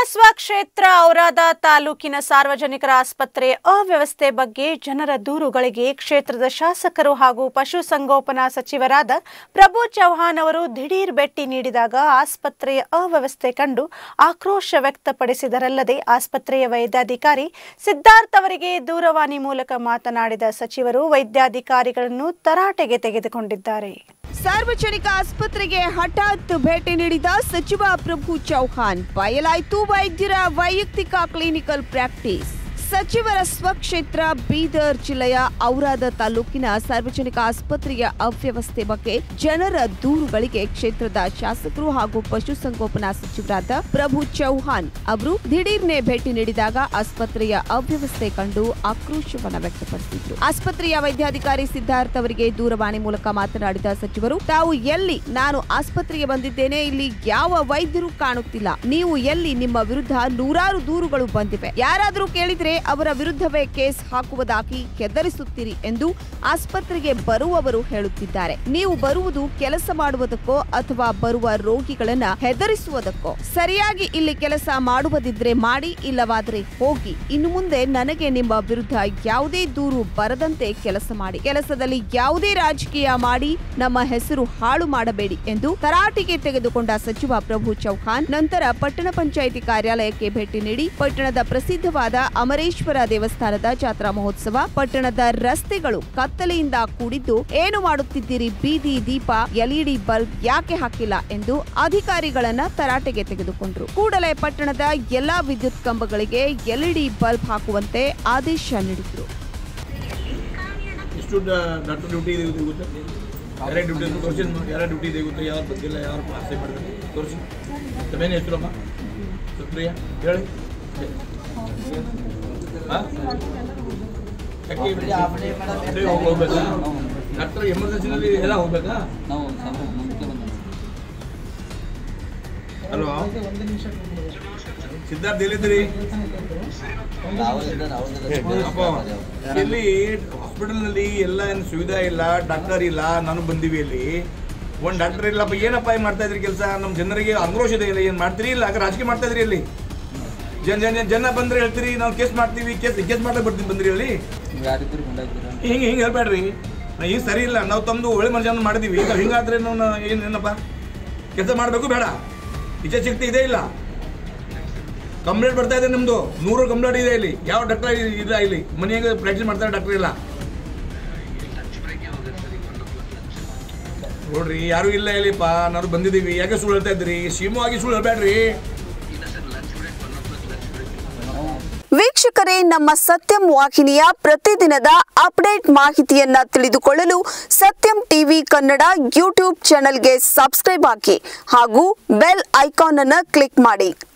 ಸ್ವಕ್ಷೇತ್ರ ಔರಾದ ತಾಲೂಕಿನ ಸಾರ್ವಜನಿಕರ ಆಸ್ಪತ್ರೆ ಅವ್ಯವಸ್ಥೆ ಬಗ್ಗೆ ಜನರ ದೂರುಗಳಿಗೆ ಕ್ಷೇತ್ರದ ಶಾಸಕರು ಹಾಗೂ ಪಶುಸಂಗೋಪನಾ ಸಚಿವರಾದ ಪ್ರಭು ಚೌಹಾಣ್ ಅವರು ದಿಢೀರ್ ಭೇಟಿ ನೀಡಿದಾಗ ಆಸ್ಪತ್ರೆಯ ಅವ್ಯವಸ್ಥೆ ಕಂಡು ಆಕ್ರೋಶ ವ್ಯಕ್ತಪಡಿಸಿದರಲ್ಲದೆ ಆಸ್ಪತ್ರೆಯ ವೈದ್ಯಾಧಿಕಾರಿ ಸಿದ್ಧಾರ್ಥ್ ಅವರಿಗೆ ದೂರವಾಣಿ ಮೂಲಕ ಮಾತನಾಡಿದ ಸಚಿವರು ವೈದ್ಯಾಧಿಕಾರಿಗಳನ್ನು ತರಾಟೆಗೆ ತೆಗೆದುಕೊಂಡಿದ್ದಾರೆ ಸಾರ್ವಜನಿಕ ಆಸ್ಪತ್ರೆಗೆ ಹಠಾತ್ ಭೇಟಿ ನೀಡಿದ ಸಚಿವ ಪ್ರಭು ಚೌಹಾಣ್ ಬಯಲಾಯ್ತು ವೈದ್ಯರ ವೈಯಕ್ತಿಕ ಕ್ಲಿನಿಕಲ್ ಪ್ರಾಕ್ಟೀಸ್ ಸಚಿವರ ಸ್ವಕ್ಷೇತ್ರ ಬೀದರ್ ಜಿಲ್ಲೆಯ ಔರಾದ ತಾಲೂಕಿನ ಸಾರ್ವಜನಿಕ ಆಸ್ಪತ್ರೆಯ ಅವ್ಯವಸ್ಥೆ ಬಗ್ಗೆ ಜನರ ದೂರುಗಳಿಗೆ ಕ್ಷೇತ್ರದ ಶಾಸಕರು ಹಾಗೂ ಪಶುಸಂಗೋಪನಾ ಸಚಿವರಾದ ಪ್ರಭು ಚೌಹಾಣ್ ಅವರು ದಿಢೀರ್ನೆ ಭೇಟಿ ನೀಡಿದಾಗ ಆಸ್ಪತ್ರೆಯ ಅವ್ಯವಸ್ಥೆ ಕಂಡು ಆಕ್ರೋಶವನ್ನ ವ್ಯಕ್ತಪಡಿಸಿದ್ರು ಆಸ್ಪತ್ರೆಯ ವೈದ್ಯಾಧಿಕಾರಿ ಸಿದ್ಧಾರ್ಥ್ ಅವರಿಗೆ ದೂರವಾಣಿ ಮೂಲಕ ಮಾತನಾಡಿದ ಸಚಿವರು ತಾವು ಎಲ್ಲಿ ನಾನು ಆಸ್ಪತ್ರೆಗೆ ಬಂದಿದ್ದೇನೆ ಇಲ್ಲಿ ಯಾವ ವೈದ್ಯರು ಕಾಣುತ್ತಿಲ್ಲ ನೀವು ಎಲ್ಲಿ ನಿಮ್ಮ ವಿರುದ್ಧ ನೂರಾರು ದೂರುಗಳು ಬಂದಿವೆ ಯಾರಾದರೂ ಕೇಳಿದ್ರೆ ಅವರ ವಿರುದ್ಧವೇ ಕೇಸ್ ಹಾಕುವುದಾಗಿ ಕೆದರಿಸುತ್ತೀರಿ ಎಂದು ಆಸ್ಪತ್ರೆಗೆ ಬರುವವರು ಹೇಳುತ್ತಿದ್ದಾರೆ ನೀವು ಬರುವುದು ಕೆಲಸ ಮಾಡುವುದಕ್ಕೋ ಅಥವಾ ಬರುವ ರೋಗಿಗಳನ್ನ ಹೆದರಿಸುವುದಕ್ಕೋ ಸರಿಯಾಗಿ ಇಲ್ಲಿ ಕೆಲಸ ಮಾಡುವುದಿದ್ರೆ ಮಾಡಿ ಇಲ್ಲವಾದ್ರೆ ಹೋಗಿ ಇನ್ನು ಮುಂದೆ ನನಗೆ ನಿಮ್ಮ ವಿರುದ್ಧ ಯಾವುದೇ ದೂರು ಬರದಂತೆ ಕೆಲಸ ಮಾಡಿ ಕೆಲಸದಲ್ಲಿ ಯಾವುದೇ ರಾಜಕೀಯ ಮಾಡಿ ನಮ್ಮ ಹೆಸರು ಹಾಳು ಮಾಡಬೇಡಿ ಎಂದು ತರಾಟೆಗೆ ತೆಗೆದುಕೊಂಡ ಸಚಿವ ಪ್ರಭು ಚೌಹಾಣ್ ನಂತರ ಪಟ್ಟಣ ಪಂಚಾಯಿತಿ ಕಾರ್ಯಾಲಯಕ್ಕೆ ಭೇಟಿ ನೀಡಿ ಪಟ್ಟಣದ ಪ್ರಸಿದ್ಧವಾದ ಅಮರೇಶ್ವರ ದೇವಸ್ಥಾನದ ಜಾತ್ರಾ ಮಹೋತ್ಸವ ಪಟ್ಟಣದ ರಸ್ತೆಗಳು ಕತ್ತಲೆಯಿಂದ ಕೂಡಿದ್ದು ಏನು ಮಾಡುತ್ತಿದ್ದೀರಿ ಬೀದಿ ದೀಪ ಎಲ್ಇಡಿ ಬಲ್ಬ್ ಯಾಕೆ ಹಾಕಿಲ್ಲ ಎಂದು ಅಧಿಕಾರಿಗಳನ್ನ ತರಾಟೆಗೆ ತೆಗೆದುಕೊಂಡ್ರು ಕೂಡಲೇ ಪಟ್ಟಣದ ಎಲ್ಲಾ ವಿದ್ಯುತ್ ಕಂಬಗಳಿಗೆ ಎಲ್ಇಡಿ ಬಲ್ಬ್ ಹಾಕುವಂತೆ ಆದೇಶ ನೀಡಿದ್ರು ಎಷ್ಟು ಡಾಕ್ಟರ್ ಡ್ಯೂಟಿ ಇದೆ ಗೊತ್ತಾ ಯಾರೇ ಡ್ಯೂಟಿ ತೋರಿಸಿ ಯಾರೇ ಡ್ಯೂಟಿ ಇದೆ ಗೊತ್ತಾ ಯಾರು ಬಂದಿಲ್ಲ ಯಾರು ಪಾಸೆ ಮಾಡಿದ್ರೆ ತೋರಿಸಿ ತಮೇನೆ ಹೆಸರಮ್ಮ ಸುಪ್ರಿಯ ಹೇಳಿ ಹಾಂ ಯಾಕೆ ಅದೇ ಹೋಗ್ಬೇಕಾ ಡಾಕ್ಟರ್ ಎಮರ್ಜೆನ್ಸಿನಲ್ಲಿ ಎಲ್ಲ ಹೋಗ್ಬೇಕಾ ನಾವು ಸ್ವಲ್ಪ ಮುಂಚೆ ಬಂದ ಹಲೋ ಸಿದ್ಧಾರ್ಥ ಎಲ್ಲಿದ್ದೀರಿ ಅಪ್ಪ ಇಲ್ಲಿ ಹಾಸ್ಪಿಟಲ್ನಲ್ಲಿ ಎಲ್ಲ ಏನು ಸುವಿಧಾ ಇಲ್ಲ ಡಾಕ್ಟರ್ ಇಲ್ಲ ನಾನು ಬಂದೀವಿ ಇಲ್ಲಿ ಒಂದು ಡಾಕ್ಟರ್ ಇಲ್ಲಪ್ಪ ಏನಪ್ಪ ಏನ್ ಮಾಡ್ತಾ ಇದ್ರಿ ಕೆಲಸ ನಮ್ಮ ಜನರಿಗೆ ಆಕ್ರೋಶ ಇದೆ ಇಲ್ಲ ಏನು ಮಾಡ್ತೀರಿ ಇಲ್ಲ ಆಗ ರಾಜಕೀಯ ಮಾಡ್ತಾ ಇದ್ರಿ ಇಲ್ಲಿ ಜನ ಜನ ಜನ ಬಂದ್ರೆ ಹೇಳ್ತೀರಿ ನಾವು ಕೇಸ್ ಮಾಡ್ತೀವಿ ಕೇಸ್ ಕೇಸ್ ಮಾಡಕ್ಕೆ ಬರ್ತೀವಿ ಬಂದ್ರಿ ಅಲ್ಲಿ ಯಾರಿಬ್ಬರು ಮುಂದಾಗಿದ್ದೀರ ಹಿಂಗೆ ಹಿಂಗೆ ಹೇಳ್ಬೇಡ್ರಿ ನಾ ಈಗ ಸರಿ ಇಲ್ಲ ನಾವು ತಮ್ಮದು ಒಳ್ಳೆ ಮನುಷ್ಯನ ಮಾಡಿದೀವಿ ಈಗ ಹಿಂಗಾದ್ರೆ ನಾವು ಏನು ಏನಪ್ಪ ಕೆಲಸ ಮಾಡಬೇಕು ಬೇಡ ಇಚ್ಛೆ ಶಕ್ತಿ ಇದೆ ಇಲ್ಲ ಕಂಪ್ಲೇಂಟ್ ಬರ್ತಾ ಇದೆ ನಿಮ್ಮದು ನೂರು ಕಂಪ್ಲೇಂಟ್ ಇದೆ ಇಲ್ಲಿ ಯಾವ ಡಾಕ್ಟರ್ ಇಲ್ಲ ಇಲ್ಲಿ ಮನೆಯಾಗ ಪ್ರಾಕ್ಟೀಸ್ ಮಾಡ್ತಾರೆ ಡಾಕ್ಟರ್ ಇಲ್ಲ ನೋಡ್ರಿ ಯಾರು ಇಲ್ಲ ಇಲ್ಲಿಪ್ಪ ನಾವು ಬಂದಿದ್ದೀವಿ ಯಾಕೆ ಸುಳ್ಳು ಹೇಳ್ತಾ ಇದ್ದೀರಿ ಸೀಮವಾಗಿ ಸುಳ್ಳು ಹೇಳ್ಬೇಡ್ರಿ ವೀಕ್ಷಕರೇ ನಮ್ಮ ಸತ್ಯಂ ವಾಹಿನಿಯ ಪ್ರತಿದಿನದ ಅಪ್ಡೇಟ್ ಮಾಹಿತಿಯನ್ನ ತಿಳಿದುಕೊಳ್ಳಲು ಸತ್ಯಂ ಟಿವಿ ಕನ್ನಡ ಯೂಟ್ಯೂಬ್ ಚಾನೆಲ್ಗೆ ಸಬ್ಸ್ಕ್ರೈಬ್ ಹಾಕಿ ಹಾಗೂ ಬೆಲ್ ಐಕಾನ್ ಅನ್ನು ಕ್ಲಿಕ್ ಮಾಡಿ